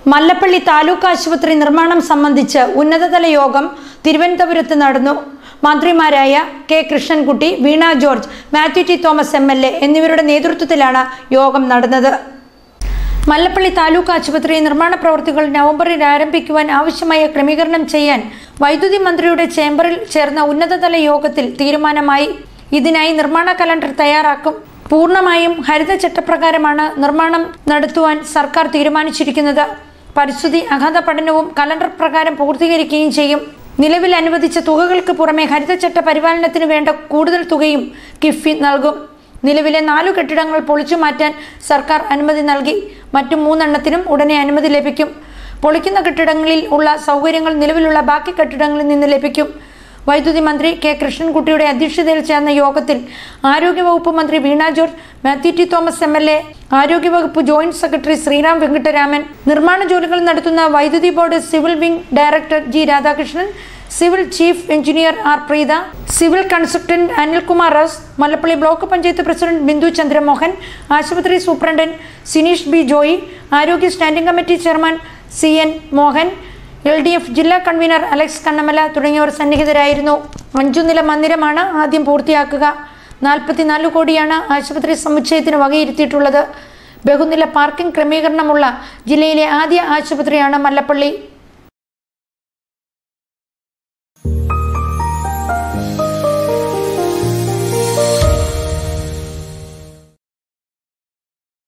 മല്ലപ്പള്ളി താലൂക്ക് ആശുപത്രി നിർമ്മാണം സംബന്ധിച്ച് ഉന്നതതല യോഗം തിരുവനന്തപുരത്ത് നടന്നു മന്ത്രിമാരായ K Krishnankutty Veena George Mathew T Thomas M L A എന്നിവരുടെ നേതൃത്വത്തിലാണ് യോഗം നടന്നത് മല്ലപ്പള്ളി താലൂക്ക് ആശുപത്രി നിർമ്മാണ പ്രവൃത്തികൾ നവംബറിൽ ആരംഭിക്കുവാൻ ആവശ്യമായ ക്രമീകരണം ചെയ്യാൻ വൈദ്യുതി മന്ത്രിയുടെ ചേംബറിൽ ചേർന്ന ഉന്നതതല യോഗത്തിൽ തീരുമാനമായി ഇതിനായി നിർമ്മാണ കലണ്ടർ തയ്യാറാക്കും പൂർണ്ണമായും ഹരിത ചട്ടപ്രകാരമാണ് നിർമ്മാണം നടത്തുവാൻ സർക്കാർ തീരുമാനിച്ചിരിക്കുന്നത് പരിസ്ഥിതി അഗാധ പഠനവും കലണ്ടർ പ്രകാരം പൂർത്തീകരിക്കുകയും ചെയ്യും നിലവിൽ അനുവദിച്ച തുകകൾക്ക് പുറമെ ഹരിതചട്ട പരിപാലനത്തിന് വേണ്ട കൂടുതൽ തുകയും കിഫ്ബി നൽകും നിലവിലെ നാലു കെട്ടിടങ്ങൾ പൊളിച്ചു മാറ്റാൻ സർക്കാർ അനുമതി നൽകി മറ്റു മൂന്നെണ്ണത്തിനും ഉടനെ അനുമതി ലഭിക്കും പൊളിക്കുന്ന കെട്ടിടങ്ങളിൽ ഉള്ള സൗകര്യങ്ങൾ നിലവിലുള്ള ബാക്കി കെട്ടിടങ്ങളിൽ നിന്ന് ലഭിക്കും വൈദ്യുതി മന്ത്രി കെ കൃഷ്ണൻകുട്ടിയുടെ അധ്യക്ഷതയിൽ ചേർന്ന യോഗത്തിൽ ആരോഗ്യവകുപ്പ് മന്ത്രി Veena George Mathew T Thomas M L A ആരോഗ്യവകുപ്പ് ജോയിന്റ് സെക്രട്ടറി ശ്രീറാം വെങ്കിട്ടരാമൻ നിർമ്മാണ ജോലികൾ നടത്തുന്ന വൈദ്യുതി board civil wing director G Radhakrishnan civil chief engineer R Preetha civil consultant Anilkumar S Mallappally block panchayat president Bindu Chandramohan ആശുപത്രി സൂപ്രണ്ടന്റ് സിനീഷ് ബി ജോയി ആരോഗ്യ standing committee chairman C N Mohan L D F ജില്ലാ കൺവീനർ അലക്സ് കണ്ണമല തുടങ്ങിയവർ സന്നിഹിതരായിരുന്നു അഞ്ചു നില മന്ദിരമാണ് ആദ്യം പൂർത്തിയാക്കുക നാൽപ്പത്തിനാല് കോടിയാണ് ആശുപത്രി സമുച്ചയത്തിന് വകയിരുത്തിയിട്ടുള്ളത് ബഹുനില പാർക്കിംഗ് ക്രമീകരണമുള്ള ജില്ലയിലെ ആദ്യ ആശുപത്രിയാണ് മല്ലപ്പള്ളി